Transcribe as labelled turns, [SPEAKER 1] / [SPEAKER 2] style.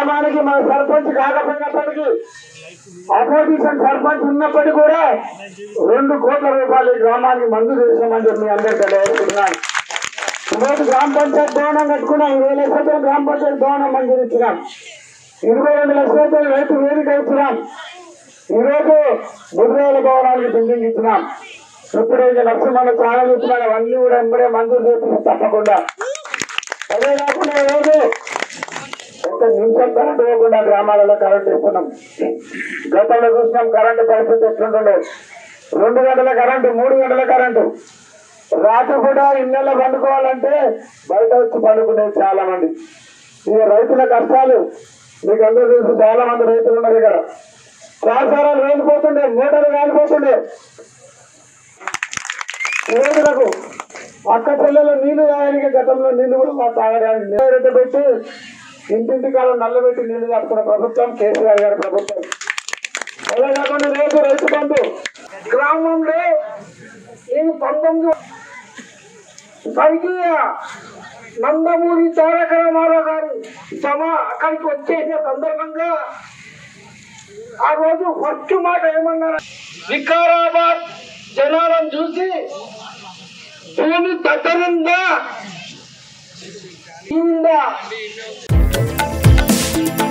[SPEAKER 1] గ్రామానికి మన సర్పంచ్ కాకపోయినప్పటికీ అపోజిషన్ సర్పంచ్ ఉన్నప్పటికీ కూడా రెండు కోట్ల రూపాయలు ఈ గ్రామానికి మంజూరు చేసామని చెప్పి మీ అందరికీ తెలియజేస్తున్నాను ఈరోజు గ్రామ పంచాయతీ భవనం కట్టుకున్నాం ఇరవై లక్షలతో గ్రామ పంచాయతీ భవనం మంజూరు ఇచ్చినాం ఇరవై రెండు లక్షలతో రైతు వేదిక ఇచ్చినాం ఈరోజు ముద్రేల భవనానికి బిల్డింగ్ ఇచ్చినాం ఇప్పుడు ఇంకా లక్ష్మణ చాలా ఇచ్చినాం అవన్నీ కూడా ఎంబడే మంజూరు చేసి తప్పకుండా అదే కాకుండా ఈరోజు ఒక నిమిషం కరెంట్ ఇవ్వకుండా గ్రామాలలో కరెంట్ ఇస్తున్నాం గతంలో చూసినాం కరెంటు పరిస్థితి ఎట్లుంటుండే రెండు గంటల కరెంటు మూడు గంటల కరెంటు రాత్రి కూడా ఇళ్ళల్లో పండుకోవాలంటే బయట వచ్చి పండుకునేది చాలా మంది ఇక రైతుల కష్టాలు మీకు అందరూ తెలుసు చాలా మంది రైతులు ఉన్నారు ఇక్కడ కాసారాలు వేసిపోతుండే మోటార్లు కాలిపోతుండే రైతులకు అక్క చెల్లెలు నీళ్లు తాగడానికి గతంలో నీళ్లు కూడా మా తాగడానికి నీళ్ళు పెట్టి ఇంటింటి కాలం నల్లబెట్టి నీళ్లు తాగుతున్న ప్రభుత్వం కేసీఆర్ గారి ప్రభుత్వం అదే కాకుండా రేపు రైతు బంధు గ్రామంలో నేను పంతొమ్మిది స్వర్గీయ నందమూరి తారక రామారావు గారు సమ అక్కడికి వచ్చేసిన సందర్భంగా ఆ రోజు ఫస్ట్ మాట ఏమన్నారు వికారాబాద్ జనాలను చూసి భూమి దగ్గరుందా ఉందా